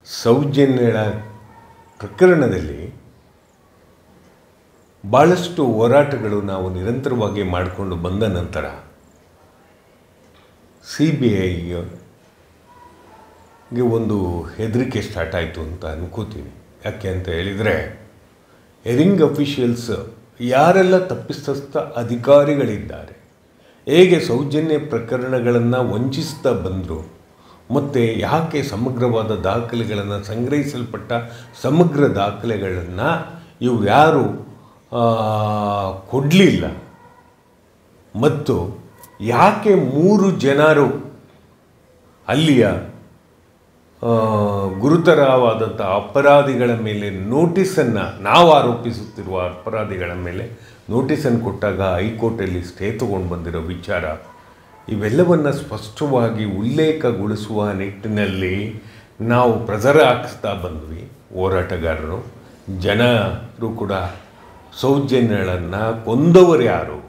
ಸೌಜನ್ಯಳ ಪ್ರಕರಣದಲ್ಲಿ ಭಾಳಷ್ಟು ಹೋರಾಟಗಳು ನಾವು ನಿರಂತರವಾಗಿ ಮಾಡಿಕೊಂಡು ಬಂದ ನಂತರ ಸಿ ಬಿ ಐಗೆ ಒಂದು ಹೆದರಿಕೆ ಸ್ಟಾರ್ಟ್ ಆಯಿತು ಅಂತ ಅನ್ಕೋತೀನಿ ಯಾಕೆ ಅಂತ ಹೇಳಿದರೆ ಹೆರಿಂಗ್ ಅಫಿಷಿಯಲ್ಸ್ ಯಾರೆಲ್ಲ ತಪ್ಪಿತಸ್ಥ ಅಧಿಕಾರಿಗಳಿದ್ದಾರೆ ಹೇಗೆ ಸೌಜನ್ಯ ಪ್ರಕರಣಗಳನ್ನು ವಂಚಿಸ್ತಾ ಬಂದರು ಮತ್ತು ಯಾಕೆ ಸಮಗ್ರವಾದ ದಾಖಲೆಗಳನ್ನು ಸಂಗ್ರಹಿಸಲ್ಪಟ್ಟ ಸಮಗ್ರ ದಾಖಲೆಗಳನ್ನು ಇವು ಯಾರು ಕೊಡಲಿಲ್ಲ ಮತ್ತು ಯಾಕೆ ಮೂರು ಜನರು ಅಲ್ಲಿಯ ಆ, ಗುರುತರವಾದಂಥ ಅಪರಾಧಿಗಳ ಮೇಲೆ ನೋಟಿಸನ್ನು ನಾವು ಆರೋಪಿಸುತ್ತಿರುವ ಅಪರಾಧಿಗಳ ಮೇಲೆ ನೋಟಿಸನ್ನು ಕೊಟ್ಟಾಗ ಹೈಕೋರ್ಟಲ್ಲಿ ಸ್ಟೇ ತಗೊಂಡು ಬಂದಿರೋ ವಿಚಾರ ಇವೆಲ್ಲವನ್ನು ಸ್ಪಷ್ಟವಾಗಿ ಉಲ್ಲೇಖಗೊಳಿಸುವ ನಿಟ್ಟಿನಲ್ಲಿ ನಾವು ಪ್ರಸರ ಹಾಕಿಸ್ತಾ ಬಂದ್ವಿ ಹೋರಾಟಗಾರರು ಜನರು ಕೂಡ ಸೌಜನ್ಯಗಳನ್ನು ಕೊಂದವರು ಯಾರು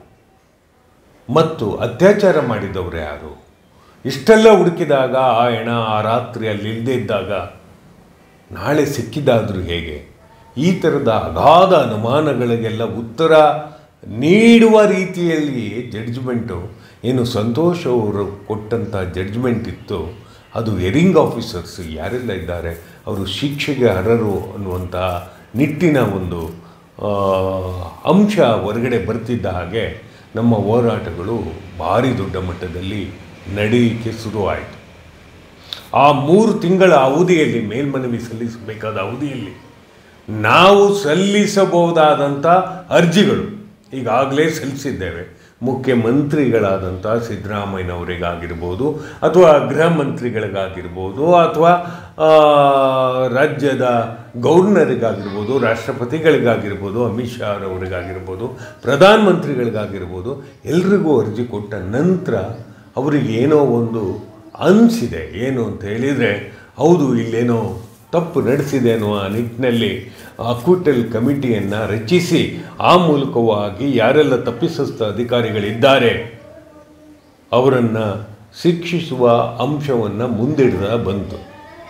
ಮತ್ತು ಅತ್ಯಾಚಾರ ಮಾಡಿದವರು ಯಾರು ಇಷ್ಟೆಲ್ಲ ಹುಡುಕಿದಾಗ ಆ ಹೆಣ ಆ ರಾತ್ರಿ ಅಲ್ಲಿ ಇಲ್ಲದೇ ಇದ್ದಾಗ ನಾಳೆ ಸಿಕ್ಕಿದಾದರೂ ಹೇಗೆ ಈ ಥರದ ಅಗಾಧ ಅನುಮಾನಗಳಿಗೆಲ್ಲ ಉತ್ತರ ನೀಡುವ ರೀತಿಯಲ್ಲಿ ಜಡ್ಜ್ಮೆಂಟು ಏನು ಸಂತೋಷ್ ಅವರು ಕೊಟ್ಟಂಥ ಜಡ್ಜ್ಮೆಂಟ್ ಇತ್ತು ಅದು ಹೆರಿಂಗ್ ಆಫೀಸರ್ಸ್ ಯಾರೆಲ್ಲ ಇದ್ದಾರೆ ಅವರು ಶಿಕ್ಷೆಗೆ ಅರ್ಹರು ಅನ್ನುವಂಥ ನಿಟ್ಟಿನ ಒಂದು ಆ, ಅಂಶ ಹೊರಗಡೆ ಬರ್ತಿದ್ದ ಹಾಗೆ ನಮ್ಮ ಹೋರಾಟಗಳು ಭಾರಿ ದೊಡ್ಡ ಮಟ್ಟದಲ್ಲಿ ನಡೆಯಲಿಕ್ಕೆ ಶುರುವಾಯಿತು ಆ ಮೂರು ತಿಂಗಳ ಅವಧಿಯಲ್ಲಿ ಮೇಲ್ಮನವಿ ಸಲ್ಲಿಸಬೇಕಾದ ಅವಧಿಯಲ್ಲಿ ನಾವು ಸಲ್ಲಿಸಬಹುದಾದಂಥ ಅರ್ಜಿಗಳು ಈಗಾಗಲೇ ಸಲ್ಲಿಸಿದ್ದೇವೆ ಮುಖ್ಯಮಂತ್ರಿಗಳಾದಂಥ ಸಿದ್ದರಾಮಯ್ಯನವರಿಗಾಗಿರ್ಬೋದು ಅಥವಾ ಗೃಹ ಮಂತ್ರಿಗಳಿಗಾಗಿರ್ಬೋದು ಅಥವಾ ಆ, ರಾಜ್ಯದ ಗವರ್ನರಿಗಾಗಿರ್ಬೋದು ರಾಷ್ಟ್ರಪತಿಗಳಿಗಾಗಿರ್ಬೋದು ಅಮಿತ್ ಶಾ ಅವರಿಗಾಗಿರ್ಬೋದು ಪ್ರಧಾನಮಂತ್ರಿಗಳಿಗಾಗಿರ್ಬೋದು ಎಲ್ರಿಗೂ ಅರ್ಜಿ ಕೊಟ್ಟ ನಂತರ ಅವರಿಗೆ ಏನೋ ಒಂದು ಅನಿಸಿದೆ ಏನು ಅಂತ ಹೇಳಿದರೆ ಹೌದು ಇಲ್ಲೇನೋ ತಪ್ಪು ನಡೆಸಿದೆ ಅನ್ನುವ ನಿಟ್ಟಿನಲ್ಲಿ ಅಕ್ವಿಟಲ್ ಕಮಿಟಿಯನ್ನು ರಚಿಸಿ ಆ ಮೂಲಕವಾಗಿ ಯಾರೆಲ್ಲ ತಪ್ಪಿತಸ್ಥ ಅಧಿಕಾರಿಗಳಿದ್ದಾರೆ ಅವರನ್ನು ಶಿಕ್ಷಿಸುವ ಅಂಶವನ್ನು ಮುಂದಿಡ್ದ ಬಂತು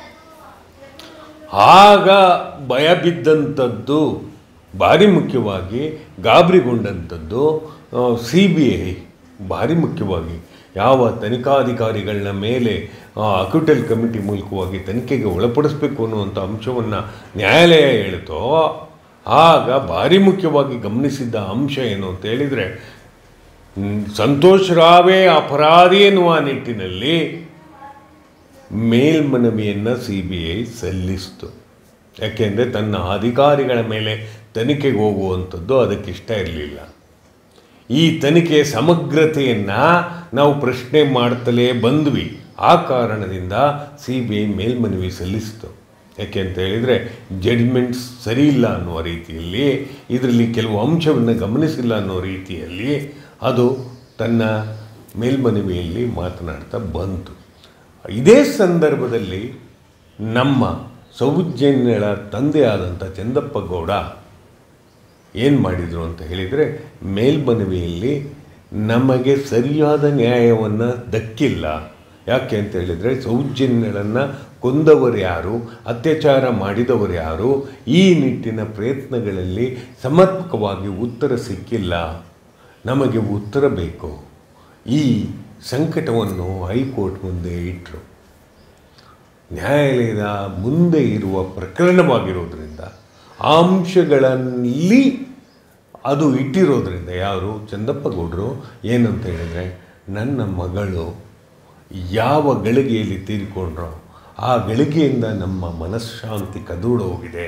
ಆಗ ಭಯ ಬಿದ್ದಂಥದ್ದು ಭಾರಿ ಮುಖ್ಯವಾಗಿ ಗಾಬರಿಗೊಂಡಂಥದ್ದು ಸಿ ಬಿ ಐ ಭಾರಿ ಮುಖ್ಯವಾಗಿ ಯಾವ ತನಿಖಾಧಿಕಾರಿಗಳನ್ನ ಮೇಲೆ ಅಕ್ಯೂಟಲ್ ಕಮಿಟಿ ಮೂಲಕವಾಗಿ ತನಿಖೆಗೆ ಒಳಪಡಿಸಬೇಕು ಅನ್ನುವಂಥ ಅಂಶವನ್ನು ನ್ಯಾಯಾಲಯ ಹೇಳ್ತೋ ಆಗ ಭಾರಿ ಮುಖ್ಯವಾಗಿ ಗಮನಿಸಿದ್ದ ಅಂಶ ಏನು ಅಂತ ಹೇಳಿದರೆ ಹ್ಮ್, ಸಂತೋಷ್ ರಾವೇ ಅಪರಾಧಿ ಎನ್ನುವ ನಿಟ್ಟಿನಲ್ಲಿ ಮೇಲ್ಮನವಿಯನ್ನು ಸಿ ಬಿ ಐ ಸಲ್ಲಿಸಿತು ಯಾಕೆಂದರೆ ತನ್ನ ಅಧಿಕಾರಿಗಳ ಮೇಲೆ ತನಿಖೆಗೆ ಹೋಗುವಂಥದ್ದು ಅದಕ್ಕೆ ಇಷ್ಟ ಇರಲಿಲ್ಲ ಈ ತನಿಖೆಯ ಸಮಗ್ರತೆಯನ್ನು ನಾವು ಪ್ರಶ್ನೆ ಮಾಡ್ತಲೇ ಬಂದ್ವಿ ಆ ಕಾರಣದಿಂದ ಸಿ ಬಿ ಐ ಮೇಲ್ಮನವಿ ಸಲ್ಲಿಸಿತು ಯಾಕೆ ಅಂತ ಹೇಳಿದರೆ ಜಡ್ಜ್ಮೆಂಟ್ಸ್ ಸರಿ ಇಲ್ಲ ಅನ್ನುವ ರೀತಿಯಲ್ಲಿ ಇದರಲ್ಲಿ ಕೆಲವು ಅಂಶವನ್ನು ಗಮನಿಸಿಲ್ಲ ಅನ್ನೋ ರೀತಿಯಲ್ಲಿ ಅದು ತನ್ನ ಮೇಲ್ಮನವಿಯಲ್ಲಿ ಮಾತನಾಡ್ತಾ ಬಂತು ಇದೇ ಸಂದರ್ಭದಲ್ಲಿ ನಮ್ಮ ಸೌಜನ್ಯಳ ತಂದೆಯಾದಂಥ ಚಂದಪ್ಪ ಗೌಡ ಏನು ಮಾಡಿದರು ಅಂತ ಹೇಳಿದರೆ ಮೇಲ್ಮನವಿಯಲ್ಲಿ ನಮಗೆ ಸರಿಯಾದ ನ್ಯಾಯವನ್ನು ದಕ್ಕಿಲ್ಲ ಯಾಕೆ ಅಂತ ಹೇಳಿದರೆ ಸೌಜನ್ಯಗಳನ್ನು ಕೊಂದವರು ಯಾರು ಅತ್ಯಾಚಾರ ಮಾಡಿದವರು ಯಾರು ಈ ನಿಟ್ಟಿನ ಪ್ರಯತ್ನಗಳಲ್ಲಿ ಸಮರ್ಪಕವಾಗಿ ಉತ್ತರ ಸಿಕ್ಕಿಲ್ಲ ನಮಗೆ ಉತ್ತರ ಬೇಕು ಈ ಸಂಕಟವನ್ನು ಹೈಕೋರ್ಟ್ ಮುಂದೆ ಇಟ್ಟರು ನ್ಯಾಯಾಲಯದ ಮುಂದೆ ಇರುವ ಪ್ರಕರಣವಾಗಿರೋದ್ರಿಂದ ಆ ಅಂಶಗಳಲ್ಲಿ ಅದು ಇಟ್ಟಿರೋದ್ರಿಂದ ಯಾರು ಚಂದಪ್ಪ ಗೌಡರು ಏನಂತ ಹೇಳಿದರೆ ನನ್ನ ಮಗಳು ಯಾವ ಗಳಿಗೆಯಲ್ಲಿ ತೀರಿಕೊಂಡ್ರೋ ಆ ಗಳಿಗೆಯಿಂದ ನಮ್ಮ ಮನಃಶಾಂತಿ ಕದೂಡ ಹೋಗಿದೆ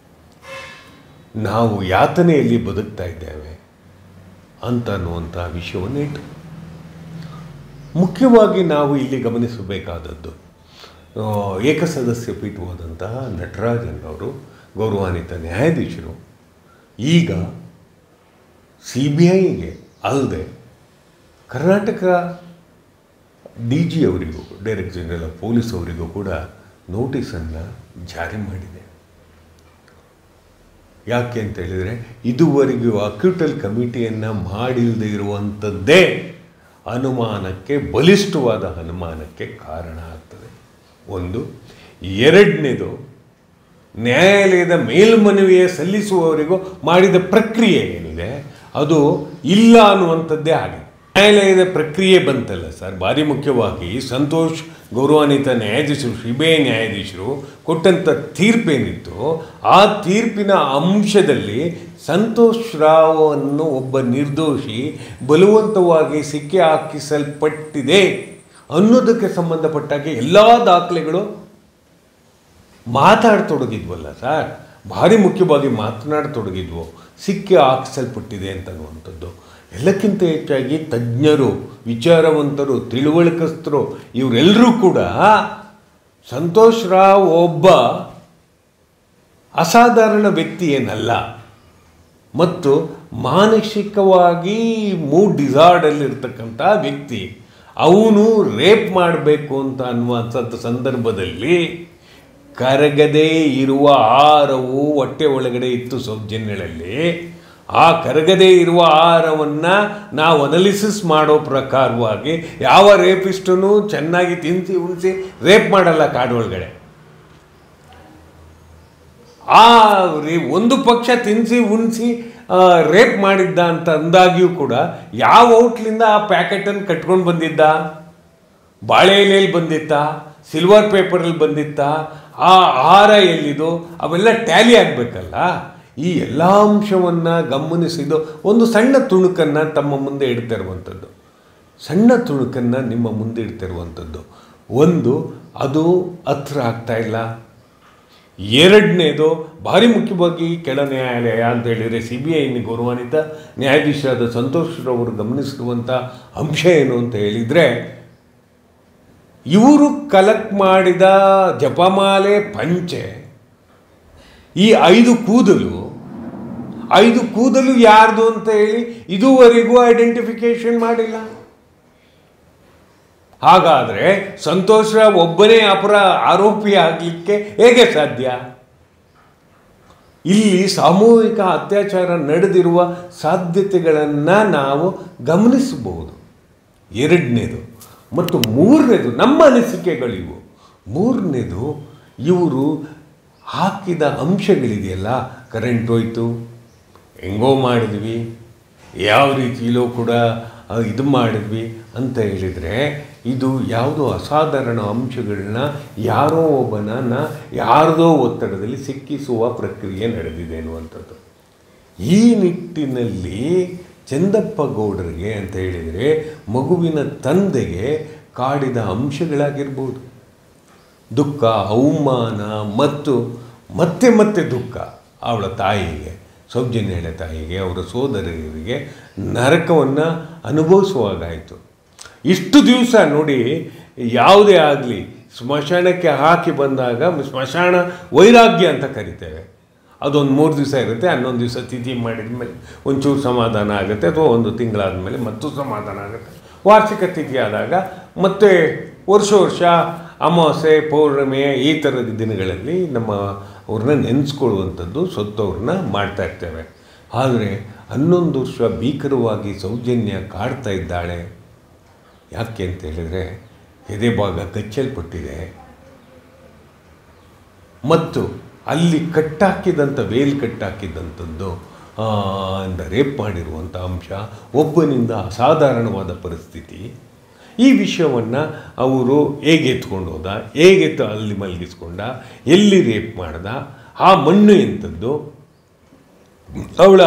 ನಾವು ಯಾತನೆಯಲ್ಲಿ ಬದುಕ್ತಾ ಇದ್ದೇವೆ ಅಂತ ಅನ್ನುವಂಥ ವಿಷಯವನ್ನು ಇಟ್ಟು ಮುಖ್ಯವಾಗಿ ನಾವು ಇಲ್ಲಿ ಗಮನಿಸಬೇಕಾದದ್ದು ಆ, ಏಕಸದಸ್ಯ ಪೀಠವಾದಂತಹ ನಟರಾಜನ್ ಅವರು ಗೌರವಾನ್ವಿತ ನ್ಯಾಯಾಧೀಶರು ಈಗ ಸಿ ಬಿ ಐಗೆ ಅಲ್ಲದೆ ಕರ್ನಾಟಕ ಡಿ ಜಿ ಅವರಿಗೂ ಡೈರೆಕ್ಟ್ ಜನರಲ್ ಆಫ್ ಪೊಲೀಸ್ ಅವರಿಗೂ ಕೂಡ ನೋಟಿಸನ್ನು ಜಾರಿ ಮಾಡಿದೆ ಯಾಕೆ ಅಂತ ಹೇಳಿದರೆ ಇದುವರೆಗೂ ಅಕ್ಯೂಟಲ್ ಕಮಿಟಿಯನ್ನು ಮಾಡಿಲ್ಲದೆ ಇರುವಂಥದ್ದೇ ಅನುಮಾನಕ್ಕೆ ಬಲಿಷ್ಠವಾದ ಅನುಮಾನಕ್ಕೆ ಕಾರಣ ಆಗ್ತದೆ ಒಂದು ಎರಡನೇದು ನ್ಯಾಯಾಲಯದ ಮೇಲ್ಮನವಿಯ ಸಲ್ಲಿಸುವವರಿಗೂ ಮಾಡಿದ ಪ್ರಕ್ರಿಯೆ ಏನಿದೆ ಅದು ಇಲ್ಲ ಅನ್ನುವಂಥದ್ದೇ ಆಗಿದೆ ನ್ಯಾಯಾಲಯದ ಪ್ರಕ್ರಿಯೆ ಬಂತಲ್ಲ ಸರ್ ಭಾರಿ ಮುಖ್ಯವಾಗಿ ಸಂತೋಷ್ ಗೌರವಾನ್ವಿತ ನ್ಯಾಯಾಧೀಶರು ಸಿಬಿಐ ನ್ಯಾಯಾಧೀಶರು ಕೊಟ್ಟಂಥ ತೀರ್ಪೇನಿತ್ತು ಆ ತೀರ್ಪಿನ ಅಂಶದಲ್ಲಿ ಸಂತೋಷ್ ರಾವ್ ಅನ್ನು ಒಬ್ಬ ನಿರ್ದೋಷಿ ಬಲವಂತವಾಗಿ ಸಿಕ್ಕಿ ಹಾಕಿಸಲ್ಪಟ್ಟಿದೆ ಅನ್ನೋದಕ್ಕೆ ಸಂಬಂಧಪಟ್ಟಾಗೆ ಎಲ್ಲ ದಾಖಲೆಗಳು ಮಾತಾಡತೊಡಗಿದ್ವಲ್ಲ ಸರ್ ಭಾರಿ ಮುಖ್ಯವಾಗಿ ಮಾತನಾಡತೊಡಗಿದ್ವು ಸಿಕ್ಕಿ ಹಾಕಿಸಲ್ಪಟ್ಟಿದೆ ಅಂತನ್ನುವಂಥದ್ದು ಎಲ್ಲಕ್ಕಿಂತ ಹೆಚ್ಚಾಗಿ ತಜ್ಞರು ವಿಚಾರವಂತರು ತಿಳುವಳಿಕಸ್ತರು ಇವರೆಲ್ಲರೂ ಕೂಡ ಸಂತೋಷ್ ರಾವ್ ಒಬ್ಬ ಅಸಾಧಾರಣ ವ್ಯಕ್ತಿ ಏನಲ್ಲ ಮತ್ತು ಮಾನಸಿಕವಾಗಿ ಮೂಡ್ ಡಿಸಾರ್ಡಲ್ಲಿರ್ತಕ್ಕಂಥ ವ್ಯಕ್ತಿ ಅವನು ರೇಪ್ ಮಾಡಬೇಕು ಅಂತ ಅನ್ನುವಂಥದ್ದು ಸಂದರ್ಭದಲ್ಲಿ ಕರಗದೇ ಇರುವ ಆಹಾರವು ಹೊಟ್ಟೆ ಒಳಗಡೆ ಇತ್ತು ಸೌಜನ್ಯಗಳಲ್ಲಿ ಆ ಕರಗದೇ ಇರುವ ಆಹಾರವನ್ನು ನಾವು ಅನಲಿಸಿಸ್ ಮಾಡೋ ಪ್ರಕಾರವಾಗಿ ಯಾವ ರೇಪಿಸ್ಟನು ಚೆನ್ನಾಗಿ ತಿನ್ನಿಸಿ ಉಣಿಸಿ ರೇಪ್ ಮಾಡಲ್ಲ ಕಾಡು ಒಳಗಡೆ ಆ ರೇ- ಒಂದು ಪಕ್ಷ ತಿನ್ನಿಸಿ ಉಣಿಸಿ ರೇಪ್ ಮಾಡಿದ್ದ ಅಂತ ಅಂದಾಗ್ಯೂ ಕೂಡ ಯಾವ ಔಟ್ಲಿಂದ ಆ ಪ್ಯಾಕೆಟನ್ನು ಕಟ್ಕೊಂಡು ಬಂದಿದ್ದ ಬಾಳೆ ಎಲೆಯಲ್ಲಿ ಬಂದಿತ್ತ ಸಿಲ್ವರ್ ಪೇಪರಲ್ಲಿ ಬಂದಿತ್ತ ಆ ಆಹಾರ ಎಲ್ಲಿದು ಅವೆಲ್ಲ ಟ್ಯಾಲಿ ಆಗಬೇಕಲ್ಲ ಈ ಎಲ್ಲ ಅಂಶವನ್ನು ಗಮನಿಸಿದ್ದು ಒಂದು ಸಣ್ಣ ತುಣುಕನ್ನು ತಮ್ಮ ಮುಂದೆ ಇಡ್ತಿರುವಂಥದ್ದು ಸಣ್ಣ ತುಣುಕನ್ನು ನಿಮ್ಮ ಮುಂದೆ ಇಡ್ತಿರುವಂಥದ್ದು ಒಂದು ಅದು ಹತ್ರ ಆಗ್ತಾ ಇಲ್ಲ ಎರಡನೇದು ಭಾರಿ ಮುಖ್ಯವಾಗಿ ಕೆಳ ನ್ಯಾಯಾಲಯ ಅಂತ ಹೇಳಿದರೆ ಸಿ ಬಿ ಐನ ಗೌರವಾನ್ವಿತ ನ್ಯಾಯಾಧೀಶರಾದ ಸಂತೋಷರವರು ಗಮನಿಸಿರುವಂಥ ಅಂಶ ಏನು ಅಂತ ಹೇಳಿದರೆ ಇವರು ಕಲೆಕ್ಟ್ ಮಾಡಿದ ಜಪಮಾಲೆ ಪಂಚೆ ಈ ಐದು ಕೂದಲು ಐದು ಕೂದಲು ಯಾರ್ದು ಅಂತ ಹೇಳಿ ಇದುವರೆಗೂ ಐಡೆಂಟಿಫಿಕೇಶನ್ ಮಾಡಿಲ್ಲ ಹಾಗಾದರೆ ಸಂತೋಷ ಒಬ್ಬನೇ ಅಪರ ಆರೋಪಿ ಆಗಲಿಕ್ಕೆ ಹೇಗೆ ಸಾಧ್ಯ ಇಲ್ಲಿ ಸಾಮೂಹಿಕ ಅತ್ಯಾಚಾರ ನಡೆದಿರುವ ಸಾಧ್ಯತೆಗಳನ್ನು ನಾವು ಗಮನಿಸಬಹುದು ಎರಡನೇದು ಮತ್ತು ಮೂರನೇದು ನಮ್ಮ ಅನಿಸಿಕೆಗಳಿವು ಮೂರನೇದು ಇವರು ಹಾಕಿದ ಅಂಶಗಳಿದೆಯಲ್ಲ ಕರೆಂಟ್ ಹೋಯ್ತು ಹೆಂಗೋ ಮಾಡಿದ್ವಿ ಯಾವ ರೀತಿಯಲ್ಲೂ ಕೂಡ ಆ, ಇದು ಮಾಡಿದ್ವಿ ಅಂತ ಹೇಳಿದರೆ ಇದು ಯಾವುದೋ ಅಸಾಧಾರಣ ಅಂಶಗಳನ್ನ ಯಾರೋ ಒಬ್ಬನನ್ನ ಯಾರದೋ ಒತ್ತಡದಲ್ಲಿ ಸಿಕ್ಕಿಸುವ ಪ್ರಕ್ರಿಯೆ ನಡೆದಿದೆ ಅನ್ನುವಂಥದ್ದು ಈ ನಿಟ್ಟಿನಲ್ಲಿ ಚಂದಪ್ಪ ಗೌಡರಿಗೆ ಅಂತ ಹೇಳಿದರೆ ಮಗುವಿನ ತಂದೆಗೆ ಕಾಡಿದ ಅಂಶಗಳಾಗಿರ್ಬೋದು ದುಃಖ ಅವಮಾನ ಮತ್ತು ಮತ್ತೆ ಮತ್ತೆ ದುಃಖ ಅವಳ ತಾಯಿಗೆ ಸೌಜನ್ಯಳ ತಾಯಿಗೆ ಅವರ ಸೋದರರಿಗೆ ನರಕವನ್ನು ಅನುಭವಿಸುವಾಗಾಯಿತು ಇಷ್ಟು ದಿವಸ ನೋಡಿ ಯಾವುದೇ ಆಗಲಿ ಸ್ಮಶಾನಕ್ಕೆ ಹಾಕಿ ಬಂದಾಗ ಸ್ಮಶಾನ ವೈರಾಗ್ಯ ಅಂತ ಕರಿತೇವೆ ಅದೊಂದು ಮೂರು ದಿವಸ ಇರುತ್ತೆ ಹನ್ನೊಂದು ದಿವಸ ತಿಥಿ ಮಾಡಿದ ಮೇಲೆ ಒಂಚೂರು ಸಮಾಧಾನ ಆಗುತ್ತೆ ಅಥವಾ ಒಂದು ತಿಂಗಳಾದ ಮೇಲೆ ಮತ್ತೂ ಸಮಾಧಾನ ಆಗುತ್ತೆ ವಾರ್ಷಿಕ ತಿಥಿ ಆದಾಗ ಮತ್ತೆ ವರ್ಷ ವರ್ಷ ಅಮಾವಾಸ್ಯೆ ಪೌರ್ಣಿಮೆ ಈ ಥರದ ದಿನಗಳಲ್ಲಿ ನಮ್ಮ ಅವ್ರನ್ನ ನೆನೆಸ್ಕೊಳ್ಳುವಂಥದ್ದು ಸೊತ್ತವ್ರನ್ನ ಮಾಡ್ತಾ ಇರ್ತೇವೆ ಆದರೆ ಹನ್ನೊಂದು ವರ್ಷ ಭೀಕರವಾಗಿ ಸೌಜನ್ಯ ಕಾಡ್ತಾ ಇದ್ದಾಳೆ ಯಾಕೆ ಅಂತ ಹೇಳಿದರೆ ಎದೆ ಭಾಗ ಕಚ್ಚಲ್ಪಟ್ಟಿದೆ ಮತ್ತು ಅಲ್ಲಿ ಕಟ್ಟಾಕಿದಂಥ ವೇಲ್ ಕಟ್ಟಾಕಿದಂಥದ್ದು ಆ, ಇಂದ ರೇಪ್ ಮಾಡಿರುವಂಥ ಅಂಶ ಒಬ್ಬನಿಂದ ಅಸಾಧಾರಣವಾದ ಪರಿಸ್ಥಿತಿ ಈ ವಿಷಯವನ್ನು ಅವರು ಹೇಗೆ ಎತ್ಕೊಂಡು ಹೋದ ಹೇಗೆ ತ- ಅಲ್ಲಿ ಮಲಗಿಸ್ಕೊಂಡ ಎಲ್ಲಿ ರೇಪ್ ಮಾಡ್ದ ಆ ಮಣ್ಣು ಎಂಥದ್ದು ಅವಳ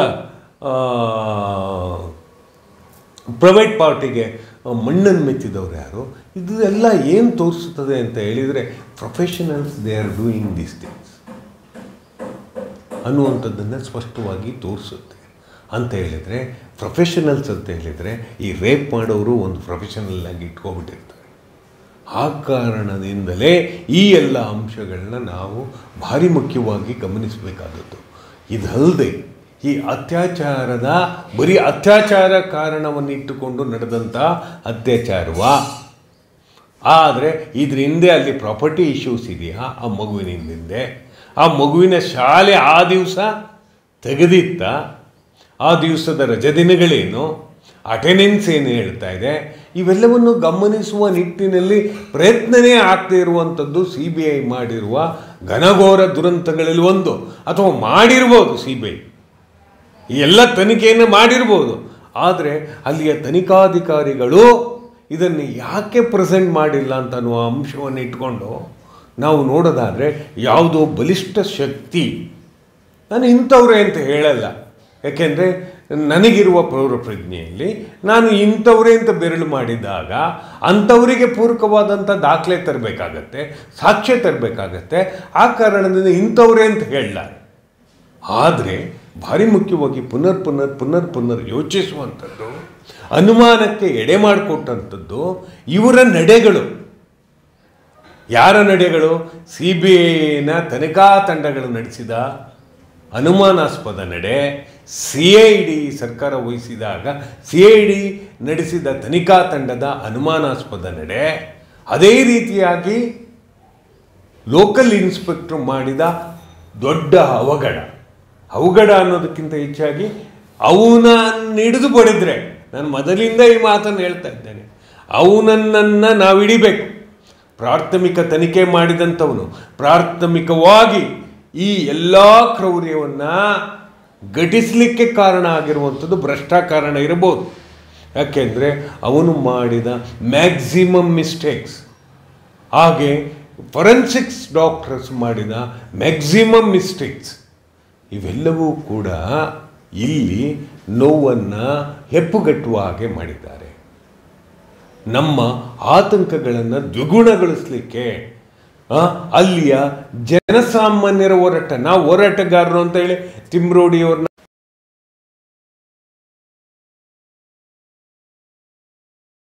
ಪ್ರೈವೇಟ್ ಪಾರ್ಟಿಗೆ ಮಣ್ಣನ್ನು ಮೆತ್ತಿದವ್ರು ಯಾರು ಇದು ಎಲ್ಲ ಏನು ತೋರಿಸುತ್ತದೆ ಅಂತ ಹೇಳಿದರೆ professionals they are doing these things ಅನ್ನುವಂಥದ್ದನ್ನು ಸ್ಪಷ್ಟವಾಗಿ ತೋರಿಸುತ್ತೆ ಅಂತ ಹೇಳಿದರೆ ಪ್ರೊಫೆಷನಲ್ಸ್ ಅಂತ ಹೇಳಿದರೆ ಈ ರೇಪ್ ಮಾಡೋರು ಒಂದು ಪ್ರೊಫೆಷನಲ್ ಆಗಿ ಇಟ್ಕೊಬಿಟ್ಟಿರ್ತಾರೆ ಆ ಕಾರಣದಿಂದಲೇ ಈ ಎಲ್ಲ ಅಂಶಗಳನ್ನ ನಾವು ಭಾರಿ ಮುಖ್ಯವಾಗಿ ಗಮನಿಸಬೇಕಾದದ್ದು ಇದಲ್ಲದೆ ಈ ಅತ್ಯಾಚಾರದ ಬರೀ ಅತ್ಯಾಚಾರ ಕಾರಣವನ್ನು ಇಟ್ಟುಕೊಂಡು ನಡೆದಂಥ ಅತ್ಯಾಚಾರವ ಆದರೆ ಇದ್ರ ಹಿಂದೆ ಅಲ್ಲಿ ಪ್ರಾಪರ್ಟಿ ಇಶ್ಯೂಸ್ ಇದೆಯಾ ಆ ಮಗುವಿನ ಹಿಂದೆ ಆ ಮಗುವಿನ ಶಾಲೆ ಆ ದಿವಸ ತೆಗೆದಿತ್ತ ಆ ದಿವಸದ ರಜದಿನಗಳೇನು ಅಟೆಂಡೆನ್ಸ್ ಏನು ಹೇಳ್ತಾ ಇದೆ ಇವೆಲ್ಲವನ್ನು ಗಮನಿಸುವ ನಿಟ್ಟಿನಲ್ಲಿ ಪ್ರಯತ್ನವೇ ಆಗ್ತಾ ಇರುವಂಥದ್ದು ಸಿ ಬಿ ಐ ಮಾಡಿರುವ ಘನಘೋರ ದುರಂತಗಳಲ್ಲಿ ಒಂದು ಅಥವಾ ಮಾಡಿರ್ಬೋದು ಸಿ ಬಿ ಐ ಈ ಎಲ್ಲ ತನಿಖೆಯನ್ನು ಮಾಡಿರ್ಬೋದು ಆದರೆ ಅಲ್ಲಿಯ ತನಿಖಾಧಿಕಾರಿಗಳು ಇದನ್ನು ಯಾಕೆ ಪ್ರೆಸೆಂಟ್ ಮಾಡಿಲ್ಲ ಅಂತ ಅನ್ನುವ ಅಂಶವನ್ನು ಇಟ್ಕೊಂಡು ನಾವು ನೋಡೋದಾದರೆ ಯಾವುದೋ ಬಲಿಷ್ಠ ಶಕ್ತಿ ನಾನು ಇಂಥವ್ರೆ ಅಂತ ಹೇಳಲ್ಲ ಯಾಕೆಂದರೆ ನನಗಿರುವ ಪೌರ ಪ್ರಜ್ಞೆಯಲ್ಲಿ ನಾನು ಇಂಥವ್ರೆ ಅಂತ ಬೆರಳು ಮಾಡಿದಾಗ ಅಂಥವರಿಗೆ ಪೂರಕವಾದಂಥ ದಾಖಲೆ ತರಬೇಕಾಗತ್ತೆ ಸಾಕ್ಷ್ಯ ತರಬೇಕಾಗತ್ತೆ ಆ ಕಾರಣದಿಂದ ಇಂಥವ್ರೆ ಅಂತ ಹೇಳಲಾರೆ ಆದರೆ ಭಾರಿ ಮುಖ್ಯವಾಗಿ ಪುನರ್ ಪುನರ್ ಪುನರ್ ಪುನರ್ ಯೋಚಿಸುವಂಥದ್ದು ಅನುಮಾನಕ್ಕೆ ಎಡೆ ಮಾಡಿಕೊಟ್ಟಂಥದ್ದು ಇವರ ನಡೆಗಳು ಯಾರ ನಡೆಗಳು ಸಿ ಬಿ ಐನ ತನಿಖಾ ತಂಡಗಳು ನಡೆಸಿದ ಅನುಮಾನಾಸ್ಪದ ನಡೆ ಸಿ ಐ ಡಿ ಸರ್ಕಾರ ವಹಿಸಿದಾಗ ಸಿ ಐ ಡಿ ನಡೆಸಿದ ತನಿಖಾ ತಂಡದ ಅನುಮಾನಾಸ್ಪದ ನಡೆ ಅದೇ ರೀತಿಯಾಗಿ ಲೋಕಲ್ ಇನ್ಸ್ಪೆಕ್ಟರ್ ಮಾಡಿದ ದೊಡ್ಡ ಅವಘಡ ಅವಘಡ ಅನ್ನೋದಕ್ಕಿಂತ ಹೆಚ್ಚಾಗಿ ಅವನ ಹಿಡಿದು ಬಡಿದ್ರೆ ನಾನು ಮೊದಲಿಂದ ಈ ಮಾತನ್ನು ಹೇಳ್ತಾ ಇದ್ದೇನೆ ಅವನನ್ನು ನಾವು ಹಿಡಿಬೇಕು ಪ್ರಾಥಮಿಕ ತನಿಖೆ ಮಾಡಿದಂಥವನು ಪ್ರಾಥಮಿಕವಾಗಿ ಈ ಎಲ್ಲ ಕ್ರೌರ್ಯವನ್ನು ಘಟಿಸಲಿಕ್ಕೆ ಕಾರಣ ಆಗಿರುವಂಥದ್ದು ಭ್ರಷ್ಟ ಕಾರಣ ಇರಬಹುದು ಯಾಕೆಂದರೆ ಅವನು ಮಾಡಿದ ಮ್ಯಾಕ್ಸಿಮಮ್ ಮಿಸ್ಟೇಕ್ಸ್ ಹಾಗೆ ಫೊರೆನ್ಸಿಕ್ಸ್ ಡಾಕ್ಟರ್ಸ್ ಮಾಡಿದ ಮ್ಯಾಕ್ಸಿಮಮ್ ಮಿಸ್ಟೇಕ್ಸ್ ಇವೆಲ್ಲವೂ ಕೂಡ ಇಲ್ಲಿ ನೋವನ್ನು ಹೆಪ್ಪುಗಟ್ಟುವ ಹಾಗೆ ಮಾಡಿದ್ದಾರೆ ನಮ್ಮ ಆತಂಕಗಳನ್ನು ದ್ವಿಗುಣಗೊಳಿಸಲಿಕ್ಕೆ ಆ, ಅಲ್ಲಿಯ ಜನಸಾಮಾನ್ಯರ ಹೋರಾಟ ನಾವು ಹೋರಾಟಗಾರರು ಅಂತ ಹೇಳಿ ತಿಮ್ರೋಡಿಯವ್ರನ್ನ